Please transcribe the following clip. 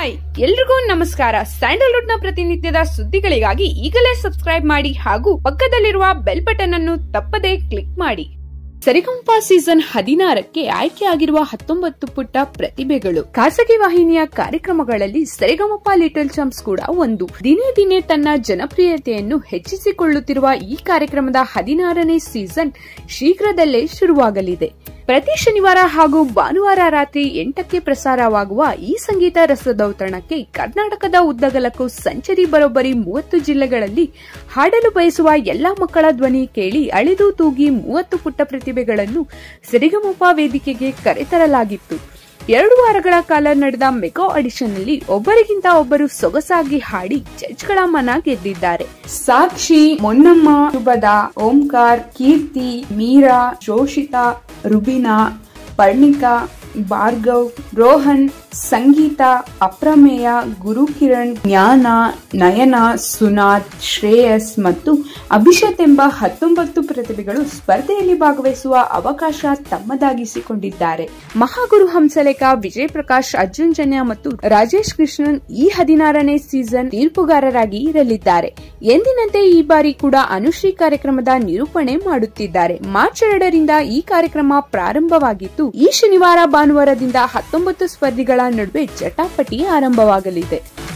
hi ಎಲ್ರಿಗೂ ನಮಸ್ಕಾರ Sandalwood ನ ಪ್ರತಿನಿತ್ಯದ ಸುದ್ದಿಗಳಿಗಾಗಿ ಈಗಲೇ ಸಬ್ಸ್ಕ್ರೈಬ್ ಮಾಡಿ ಹಾಗೂ ಪಕ್ಕದಲ್ಲಿರುವ ಬೆಲ್ ಬಟನ್ ಅನ್ನು ತಪ್ಪದೇ ಕ್ಲಿಕ್ ಮಾಡಿ ಸರಿಗಂಪ ಸೀಸನ್ ಹದಿನಾರಕ್ಕೆ ಆಯ್ಕೆಯಾಗಿರುವ ಹತ್ತೊಂಬತ್ತು ಪುಟ್ಟ ಪ್ರತಿಭೆಗಳು ಖಾಸಗಿ ವಾಹಿನಿಯ ಕಾರ್ಯಕ್ರಮಗಳಲ್ಲಿ ಸರಿಗಮಪ ಲಿಟಲ್ ಚಾಂಪ್ಸ್ ಕೂಡ ಒಂದು ದಿನೇ ದಿನೇ ತನ್ನ ಜನಪ್ರಿಯತೆಯನ್ನು ಹೆಚ್ಚಿಸಿಕೊಳ್ಳುತ್ತಿರುವ ಈ ಕಾರ್ಯಕ್ರಮದ ಹದಿನಾರನೇ ಸೀಸನ್ ಶೀಘ್ರದಲ್ಲೇ ಶುರುವಾಗಲಿದೆ ಪ್ರತಿ ಶನಿವಾರ ಹಾಗೂ ಭಾನುವಾರ ರಾತ್ರಿ ಎಂಟಕ್ಕೆ ಪ್ರಸಾರವಾಗುವ ಈ ಸಂಗೀತ ರಸದೌತಣಕ್ಕೆ ಕರ್ನಾಟಕದ ಉದ್ದಗಲಕ್ಕೂ ಸಂಚರಿ ಬರೋಬ್ಬರಿ ಮೂವತ್ತು ಜಿಲ್ಲೆಗಳಲ್ಲಿ ಹಾಡಲು ಬಯಸುವ ಎಲ್ಲಾ ಮಕ್ಕಳ ಧ್ವನಿ ಕೇಳಿ ಅಳೆದು ತೂಗಿ ಮೂವತ್ತು ಪುಟ್ಟ ಪ್ರತಿಭೆಗಳನ್ನು ಸರಿಗಮಪ ವೇದಿಕೆಗೆ ಕರೆತರಲಾಗಿತ್ತು ಎರಡು ವಾರಗಳ ಕಾಲ ನಡೆದ ಮೆಗಾ ಆಡಿಷನ್ ನಲ್ಲಿ ಒಬ್ಬರಿಗಿಂತ ಒಬ್ಬರು ಸೊಗಸಾಗಿ ಹಾಡಿ ಜಡ್ಜ್ಗಳ ಮನ ಗೆದ್ದಿದ್ದಾರೆ ಸಾಕ್ಷಿ ಮೊನ್ನಮ್ಮ ಶುಭದ ಓಂಕಾರ್ ಕೀರ್ತಿ ಮೀರಾ ಜೋಷಿತಾ ರುಬಿನಾ ಪರ್ಣಿಕಾ ಭಾರ್ಗವ್ ರೋಹನ್ ಸಂಗೀತ ಅಪ್ರಮೇಯ ಗುರುಕಿರಣ್ ಜ್ಞಾನ ನಯನ ಸುನಾಥ್ ಶ್ರೇಯಸ್ ಮತ್ತು ಅಭಿಷೇತ್ ಎಂಬ ಹತ್ತೊಂಬತ್ತು ಪ್ರತಿಭೆಗಳು ಸ್ಪರ್ಧೆಯಲ್ಲಿ ಭಾಗವಹಿಸುವ ಅವಕಾಶ ತಮ್ಮದಾಗಿಸಿಕೊಂಡಿದ್ದಾರೆ ಮಹಾಗುರು ಹಂಸಲೇಖ ವಿಜಯ್ ಪ್ರಕಾಶ್ ಅರ್ಜುನ್ ಜನ್ಯ ಮತ್ತು ರಾಜೇಶ್ ಕೃಷ್ಣನ್ ಈ ಹದಿನಾರನೇ ಸೀಸನ್ ತೀರ್ಪುಗಾರರಾಗಿ ಇರಲಿದ್ದಾರೆ ಎಂದಿನಂತೆ ಈ ಬಾರಿ ಕೂಡ ಅನುಶ್ರೀ ಕಾರ್ಯಕ್ರಮದ ನಿರೂಪಣೆ ಮಾಡುತ್ತಿದ್ದಾರೆ ಮಾರ್ಚ್ ಎರಡರಿಂದ ಈ ಕಾರ್ಯಕ್ರಮ ಪ್ರಾರಂಭವಾಗಿದ್ದು ಈ ಶನಿವಾರ ಭಾನುವಾರದಿಂದ ಹತ್ತೊಂಬತ್ತು ಸ್ಪರ್ಧಿಗಳ ನಡುವೆ ಜಟಾಪಟಿ ಆರಂಭವಾಗಲಿದೆ